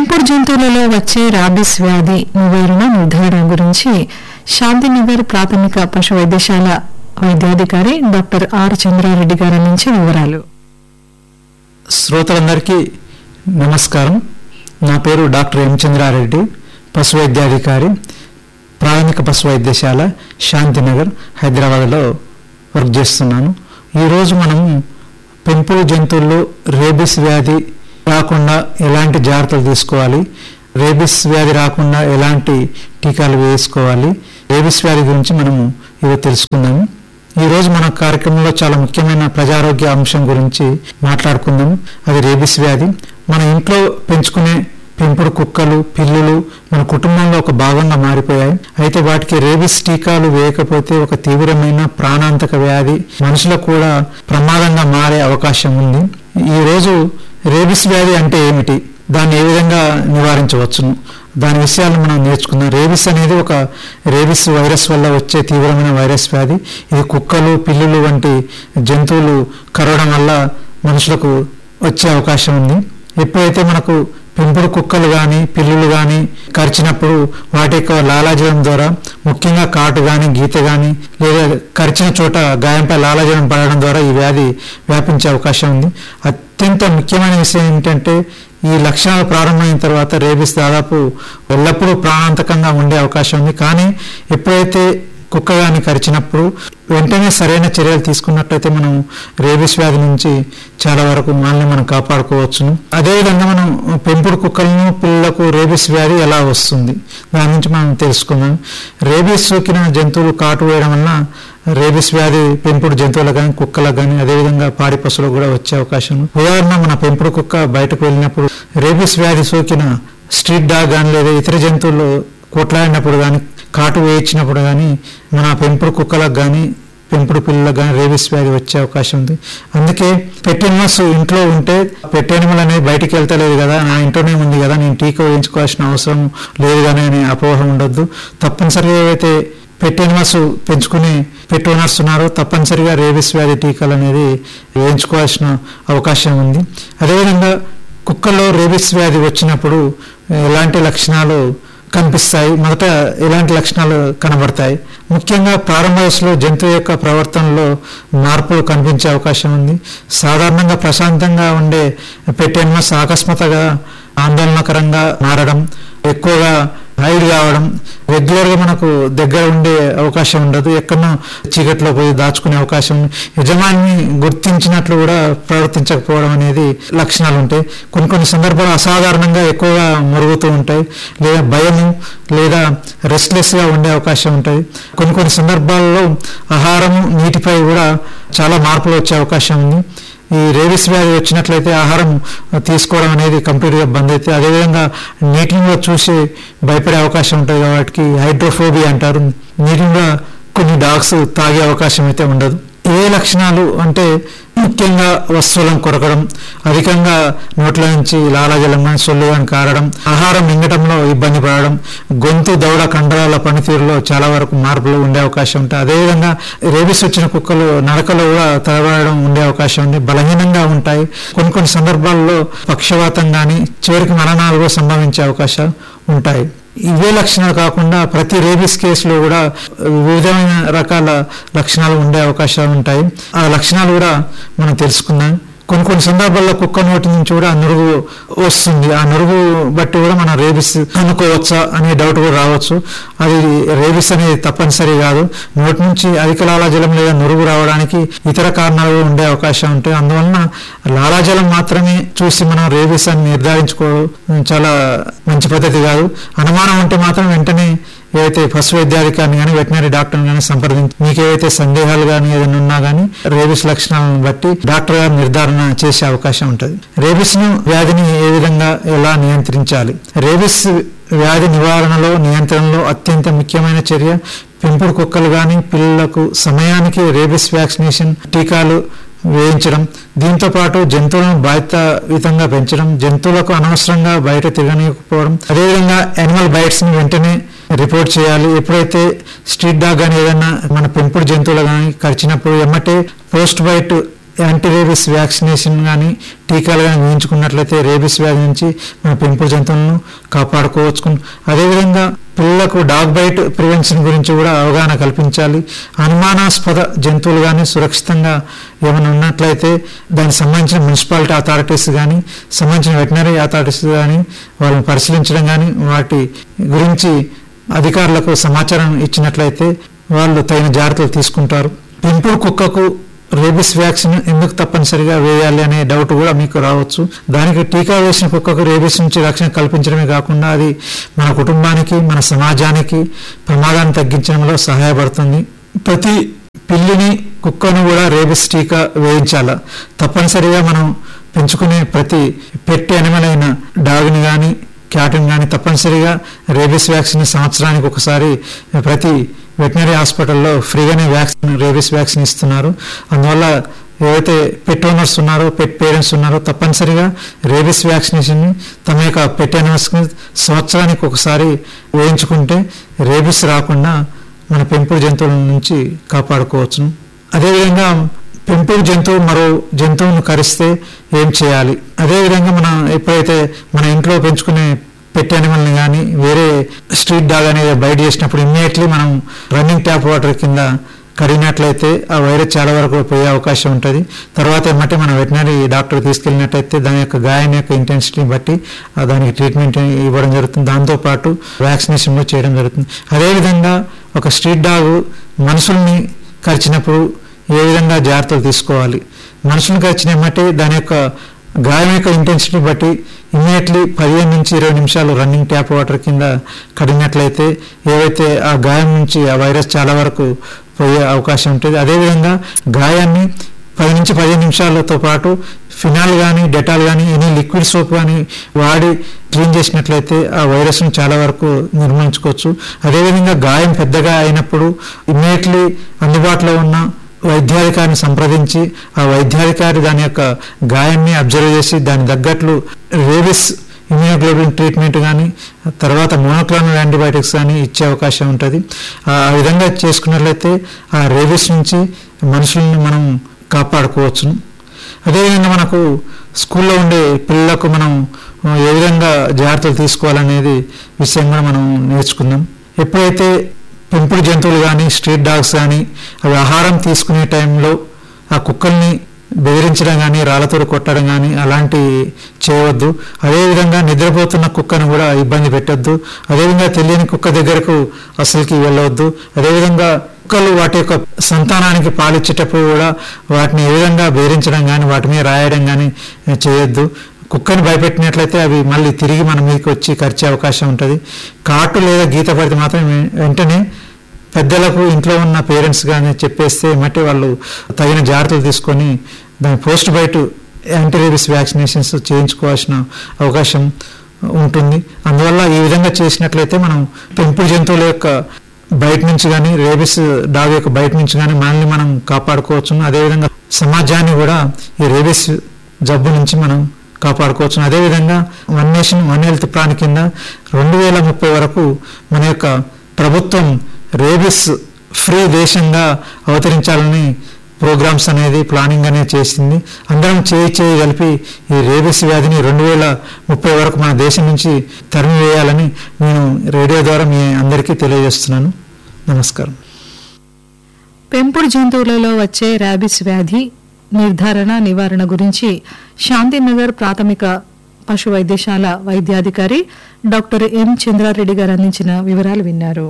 పెంపుడు జంతువులలో వచ్చే రాబిస్ వ్యాధి నివారణ నిర్ధారణ గురించి శాంతినగర్ ప్రాథమిక పశు వైద్యశాల వైద్యాధికారి డాక్టర్ ఆర్ చంద్రారెడ్డి గారి నుంచి వివరాలు శ్రోతలందరికీ నమస్కారం నా పేరు డాక్టర్ ఎం చంద్రారెడ్డి పశు వైద్యాధికారి ప్రాథమిక పశు వైద్యశాల శాంతినగర్ హైదరాబాద్లో వర్క్ చేస్తున్నాను ఈరోజు మనం పెంపుడు జంతువుల్లో రేబిస్ వ్యాధి రాకుండా ఎలాంటి జాగ్రత్తలు తీసుకోవాలి రేబిస్ వ్యాధి రాకుండా ఎలాంటి టీకాలు వేసుకోవాలి రేబిస్ వ్యాధి గురించి మనము ఇవి తెలుసుకుందాము ఈ రోజు మన కార్యక్రమంలో చాలా ముఖ్యమైన ప్రజారోగ్య అంశం గురించి మాట్లాడుకుందాం అది రేబిస్ వ్యాధి మన ఇంట్లో పెంచుకునే పెంపుడు కుక్కలు పిల్లులు మన కుటుంబంలో ఒక భాగంగా మారిపోయాయి అయితే వాటికి రేబిస్ టీకాలు వేయకపోతే ఒక తీవ్రమైన ప్రాణాంతక వ్యాధి మనుషులకు కూడా ప్రమాదంగా మారే అవకాశం ఉంది ఈ రోజు రేబిస్ వ్యాధి అంటే ఏమిటి దాన్ని ఏ విధంగా నివారించవచ్చును దాని విషయాలు మనం నేర్చుకుందాం రేబిస్ అనేది ఒక రేబిస్ వైరస్ వల్ల వచ్చే తీవ్రమైన వైరస్ వ్యాధి ఇది కుక్కలు పిల్లులు వంటి జంతువులు కరవడం వల్ల మనుషులకు వచ్చే అవకాశం ఉంది ఎప్పుడైతే మనకు పెంపుడు కుక్కలు కానీ పిల్లులు కానీ కరిచినప్పుడు వాటి యొక్క లాలాజలం ద్వారా ముఖ్యంగా కాటు కానీ గీత కానీ లేదా కరిచిన చోట గాయంపై లాలాజలం పడడం ద్వారా ఈ వ్యాధి వ్యాపించే అవకాశం ఉంది అత్యంత ముఖ్యమైన విషయం ఏంటంటే ఈ లక్షణాలు ప్రారంభమైన తర్వాత రేబిస్ దాదాపు ఎల్లప్పుడూ ప్రాణాంతకంగా ఉండే అవకాశం ఉంది కానీ ఎప్పుడైతే కుక్క కానీ కరిచినప్పుడు వెంటనే సరైన చర్యలు తీసుకున్నట్లయితే మనం రేబిస్ వ్యాధి నుంచి చాలా వరకు మనల్ని మనం కాపాడుకోవచ్చును అదేవిధంగా మనం పెంపుడు కుక్కలను పిల్లలకు రేబిస్ వ్యాధి ఎలా వస్తుంది దాని నుంచి మనం తెలుసుకుందాం రేబిస్ సోకిన జంతువులు కాటు వేయడం వల్ల రేబిస్ వ్యాధి పెంపుడు జంతువులకు కానీ కుక్కలకు కానీ అదేవిధంగా పాడి పశువులకు కూడా వచ్చే అవకాశం ఉంది. ఉదాహరణ మన పెంపుడు కుక్క బయటకు వెళ్ళినప్పుడు రేబిస్ వ్యాధి సోకిన స్ట్రీట్ డాగ్ కానీ లేదా ఇతర జంతువులు కొట్లాడినప్పుడు కానీ కాటు వేయించినప్పుడు కానీ మన పెంపుడు కుక్కలకు కానీ పెంపుడు పిల్లలకు కానీ రేబిస్ వ్యాధి వచ్చే అవకాశం ఉంది అందుకే పెట్టెనిమల్స్ ఇంట్లో ఉంటే పెట్టెనిమల్ అనేది బయటికి వెళ్తలేదు కదా నా ఇంట్లోనే ఉంది కదా నేను టీకా వేయించుకోవాల్సిన అవసరం లేదు కానీ అనే అపోహ ఉండొద్దు తప్పనిసరిగా ఏవైతే పెట్టెనిమల్స్ పెంచుకుని పెట్ ఓనర్స్ ఉన్నారో తప్పనిసరిగా రేబిస్ వ్యాధి టీకాలు అనేది వేయించుకోవాల్సిన అవకాశం ఉంది అదేవిధంగా కుక్కల్లో రేబిస్ వ్యాధి వచ్చినప్పుడు ఎలాంటి లక్షణాలు కనిపిస్తాయి మొదట ఎలాంటి లక్షణాలు కనబడతాయి ముఖ్యంగా ప్రారంభ దశలో జంతువు యొక్క ప్రవర్తనలో మార్పులు కనిపించే అవకాశం ఉంది సాధారణంగా ప్రశాంతంగా ఉండే పెట్టెనిమస్ ఆకస్మాత్తుగా ఆందోళనకరంగా మారడం ఎక్కువగా హైడ్ కావడం రెగ్యులర్గా మనకు దగ్గర ఉండే అవకాశం ఉండదు ఎక్కడో చీకట్లో పోయి దాచుకునే అవకాశం యజమాని గుర్తించినట్లు కూడా ప్రవర్తించకపోవడం అనేది లక్షణాలు ఉంటాయి కొన్ని కొన్ని సందర్భాలు అసాధారణంగా ఎక్కువగా మురుగుతూ ఉంటాయి లేదా భయము లేదా రెస్ట్లెస్గా ఉండే అవకాశం ఉంటాయి కొన్ని కొన్ని సందర్భాల్లో ఆహారము నీటిపై కూడా చాలా మార్పులు వచ్చే అవకాశం ఉంది ఈ రేబిస్ వ్యాధి వచ్చినట్లయితే ఆహారం తీసుకోవడం అనేది కంప్లీట్గా బంద్ అయితే అదేవిధంగా నీటిని చూసి భయపడే అవకాశం ఉంటుంది కాబట్టి హైడ్రోఫోబియా అంటారు నీటిని కొన్ని డాగ్స్ తాగే అవకాశం అయితే ఉండదు ఏ లక్షణాలు అంటే ముఖ్యంగా వస్తువులను కొరకడం అధికంగా నోట్ల నుంచి లాలాజలం కానీ సొల్లు కానీ కారడం ఆహారం మింగటంలో ఇబ్బంది పడడం గొంతు దౌడ కండరాల పనితీరులో చాలా వరకు మార్పులు ఉండే అవకాశం ఉంటుంది అదేవిధంగా రేబిస్ వచ్చిన కుక్కలు నడకలో కూడా తడబడడం ఉండే అవకాశం ఉంది బలహీనంగా ఉంటాయి కొన్ని కొన్ని సందర్భాల్లో పక్షవాతం కానీ చివరికి మరణాలు కూడా సంభవించే అవకాశాలు ఉంటాయి ఇవే లక్షణాలు కాకుండా ప్రతి రేబిస్ కేసులో కూడా వివిధమైన రకాల లక్షణాలు ఉండే అవకాశాలు ఉంటాయి ఆ లక్షణాలు కూడా మనం తెలుసుకుందాం కొన్ని కొన్ని సందర్భాల్లో కుక్క నోటి నుంచి కూడా ఆ నురుగు వస్తుంది ఆ నురుగు బట్టి కూడా మనం రేబిస్ అనుకోవచ్చా అనే డౌట్ కూడా రావచ్చు అది రేబిస్ అనేది తప్పనిసరి కాదు నోటి నుంచి అధిక లాలాజలం లేదా నురుగు రావడానికి ఇతర కారణాలు ఉండే అవకాశం ఉంటాయి అందువలన లాలాజలం మాత్రమే చూసి మనం రేబిస్ అని నిర్ధారించుకోవడం చాలా మంచి పద్ధతి కాదు అనుమానం ఉంటే మాత్రం వెంటనే ఏవైతే పశు వైద్యాధికారిని కానీ వెటనరీ డాక్టర్ని కానీ సంప్రదించి మీకు ఏవైతే సందేహాలు కానీ ఏదైనా ఉన్నా కానీ రేబిస్ లక్షణాలను బట్టి డాక్టర్ గారు నిర్ధారణ చేసే అవకాశం ఉంటుంది రేబిస్ ను వ్యాధిని ఏ విధంగా ఎలా నియంత్రించాలి రేబిస్ వ్యాధి నివారణలో నియంత్రణలో అత్యంత ముఖ్యమైన చర్య పెంపుడు కుక్కలు కానీ పిల్లలకు సమయానికి రేబిస్ వ్యాక్సినేషన్ టీకాలు వేయించడం దీంతో పాటు జంతువులను బాధ్యతాయుతంగా పెంచడం జంతువులకు అనవసరంగా బయట తిరగనియకపోవడం అదేవిధంగా యానిమల్ బైట్స్ ని వెంటనే రిపోర్ట్ చేయాలి ఎప్పుడైతే స్ట్రీట్ డాగ్ కానీ ఏదైనా మన పెంపుడు జంతువులు కానీ కరిచినప్పుడు ఎమ్మటే post bite anti rabies vaccination కానీ టీకాలు కానీ వేయించుకున్నట్లయితే రేబిస్ వ్యాధి నుంచి మన పెంపుడు జంతువులను కాపాడుకోవచ్చు అదేవిధంగా పిల్లలకు డాగ్ బైట్ ప్రివెన్షన్ గురించి కూడా అవగాహన కల్పించాలి అనుమానాస్పద జంతువులు కానీ సురక్షితంగా ఏమైనా ఉన్నట్లయితే దానికి సంబంధించిన మున్సిపాలిటీ అథారిటీస్ కానీ సంబంధించిన వెటనరీ అథారిటీస్ కానీ వాళ్ళని పరిశీలించడం కానీ వాటి గురించి అధికారులకు సమాచారం ఇచ్చినట్లయితే వాళ్ళు తగిన జాగ్రత్తలు తీసుకుంటారు పెంపుడు కుక్కకు రేబిస్ వ్యాక్సిన్ ఎందుకు తప్పనిసరిగా వేయాలి అనే డౌట్ కూడా మీకు రావచ్చు దానికి టీకా వేసిన కుక్కకు రేబిస్ నుంచి రక్షణ కల్పించడమే కాకుండా అది మన కుటుంబానికి మన సమాజానికి ప్రమాదాన్ని తగ్గించడంలో సహాయపడుతుంది ప్రతి పిల్లిని కుక్కను కూడా రేబిస్ టీకా వేయించాల తప్పనిసరిగా మనం పెంచుకునే ప్రతి పెట్టి అనిమల్ అయిన డాగ్ని కానీ క్యాట్ని కానీ తప్పనిసరిగా రేబిస్ వ్యాక్సిన్ సంవత్సరానికి ఒకసారి ప్రతి వెటనరీ హాస్పిటల్లో ఫ్రీగానే వ్యాక్సిన్ రేబిస్ వ్యాక్సిన్ ఇస్తున్నారు అందువల్ల ఏవైతే పెట్ ఓనర్స్ ఉన్నారో పెట్ పేరెంట్స్ ఉన్నారో తప్పనిసరిగా రేబిస్ వ్యాక్సినేషన్ తమ యొక్క పెట్ యానిమల్స్కి సంవత్సరానికి ఒకసారి వేయించుకుంటే రేబిస్ రాకుండా మన పెంపుడు జంతువుల నుంచి కాపాడుకోవచ్చును అదేవిధంగా పెంపుడు జంతువు మరో జంతువును కరిస్తే ఏం చేయాలి అదేవిధంగా మన ఎప్పుడైతే మన ఇంట్లో పెంచుకునే పెట్ యానిమల్ని కానీ వేరే స్ట్రీట్ డాగ్ అనేది బయట చేసినప్పుడు ఇమ్మీడియట్లీ మనం రన్నింగ్ ట్యాప్ వాటర్ కింద కడిగినట్లయితే ఆ వైరస్ చాలా వరకు పోయే అవకాశం ఉంటుంది తర్వాత ఏమంటే మన వెటనరీ డాక్టర్ తీసుకెళ్ళినట్టయితే దాని యొక్క గాయం యొక్క ఇంటెన్సిటీని బట్టి ఆ దానికి ట్రీట్మెంట్ ఇవ్వడం జరుగుతుంది దాంతోపాటు వ్యాక్సినేషన్ కూడా చేయడం జరుగుతుంది అదేవిధంగా ఒక స్ట్రీట్ డాగ్ మనుషుల్ని కరిచినప్పుడు ఏ విధంగా జాగ్రత్తలు తీసుకోవాలి మనుషులను కరిచిన ఏమంటే దాని యొక్క గాయం యొక్క ఇంటెన్సిటీ బట్టి ఇమ్మీడియట్లీ పదిహేను నుంచి ఇరవై నిమిషాలు రన్నింగ్ ట్యాప్ వాటర్ కింద కడిగినట్లయితే ఏవైతే ఆ గాయం నుంచి ఆ వైరస్ చాలా వరకు పోయే అవకాశం ఉంటుంది అదేవిధంగా గాయాన్ని పది నుంచి పదిహేను నిమిషాలతో పాటు ఫినాల్ కానీ డెటాల్ కానీ ఎనీ లిక్విడ్ సోప్ కానీ వాడి క్లీన్ చేసినట్లయితే ఆ వైరస్ను చాలా వరకు నిర్మూలించుకోవచ్చు అదేవిధంగా గాయం పెద్దగా అయినప్పుడు ఇమ్మీడియట్లీ అందుబాటులో ఉన్న వైద్యాధికారిని సంప్రదించి ఆ వైద్యాధికారి దాని యొక్క గాయాన్ని అబ్జర్వ్ చేసి దాని తగ్గట్లు రేబిస్ ఇమ్యూనోగ్లోబిన్ ట్రీట్మెంట్ కానీ తర్వాత మోనోక్లోనల్ యాంటీబయాటిక్స్ కానీ ఇచ్చే అవకాశం ఉంటుంది ఆ విధంగా చేసుకున్నట్లయితే ఆ రేబిస్ నుంచి మనుషుల్ని మనం కాపాడుకోవచ్చును అదేవిధంగా మనకు స్కూల్లో ఉండే పిల్లలకు మనం ఏ విధంగా జాగ్రత్తలు తీసుకోవాలనేది విషయం కూడా మనం నేర్చుకుందాం ఎప్పుడైతే పెంపుడు జంతువులు కానీ స్ట్రీట్ డాగ్స్ కానీ అవి ఆహారం తీసుకునే టైంలో ఆ కుక్కల్ని బెదిరించడం కానీ రాళ్లతో కొట్టడం కానీ అలాంటి చేయవద్దు అదేవిధంగా నిద్రపోతున్న కుక్కను కూడా ఇబ్బంది పెట్టొద్దు అదేవిధంగా తెలియని కుక్క దగ్గరకు అసలుకి వెళ్ళవద్దు అదేవిధంగా కుక్కలు వాటి యొక్క సంతానానికి పాలిచ్చేటప్పుడు కూడా వాటిని ఏ విధంగా బెదిరించడం కానీ వాటి మీద రాయడం కానీ చేయొద్దు కుక్కని భయపెట్టినట్లయితే అవి మళ్ళీ తిరిగి మన మీదకి వచ్చి ఖర్చే అవకాశం ఉంటుంది కాటు లేదా గీత పడితే మాత్రం వెంటనే పెద్దలకు ఇంట్లో ఉన్న పేరెంట్స్ కానీ చెప్పేస్తే మట్టి వాళ్ళు తగిన జాగ్రత్తలు తీసుకొని దాని పోస్ట్ బయట యాంటీ రేబిస్ వ్యాక్సినేషన్స్ చేయించుకోవాల్సిన అవకాశం ఉంటుంది అందువల్ల ఈ విధంగా చేసినట్లయితే మనం పెంపుడు జంతువుల యొక్క బయట నుంచి కానీ రేబిస్ డాగ్ యొక్క బయట నుంచి కానీ మనల్ని మనం కాపాడుకోవచ్చు అదేవిధంగా సమాజాన్ని కూడా ఈ రేబిస్ జబ్బు నుంచి మనం కాపాడుకోవచ్చు అదేవిధంగా one nation one health plan కింద రెండు వేల ముప్పై వరకు మన యొక్క ప్రభుత్వం రేబిస్ ఫ్రీ దేశంగా అవతరించాలని ప్రోగ్రామ్స్ అనేది ప్లానింగ్ అనేది చేసింది అందరం చేయి చేయి కలిపి ఈ రేబిస్ వ్యాధిని రెండు వేల ముప్పై వరకు మన దేశం నుంచి తరిమి వేయాలని నేను రేడియో ద్వారా మీ అందరికీ తెలియజేస్తున్నాను నమస్కారం పెంపుడు జంతువులలో వచ్చే ర్యాబిస్ వ్యాధి నిర్ధారణ నివారణ గురించి శాంతినగర్ ప్రాథమిక పశు వైద్యశాల వైద్యాధికారి డాక్టర్ ఎం చంద్రారెడ్డి గారు అందించిన వివరాలు విన్నారు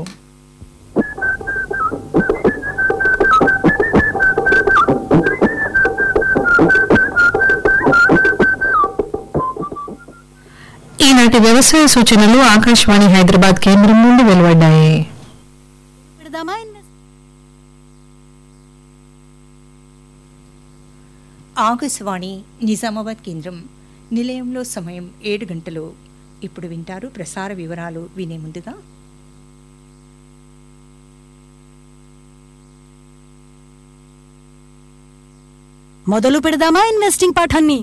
ఈనాటి వ్యవసాయ సూచనలు ఆకాశవాణి హైదరాబాద్ కేంద్రం నుండి వెలువడ్డాయి పెడదామా ఇన్వెస్ట్ ఆకాశవాణి నిజామాబాద్ కేంద్రం నిలయంలో సమయం ఏడు గంటలు ఇప్పుడు వింటారు ప్రసార వివరాలు వినే ముందుగా మొదలు పెడదామా ఇన్వెస్టింగ్ పాఠాన్ని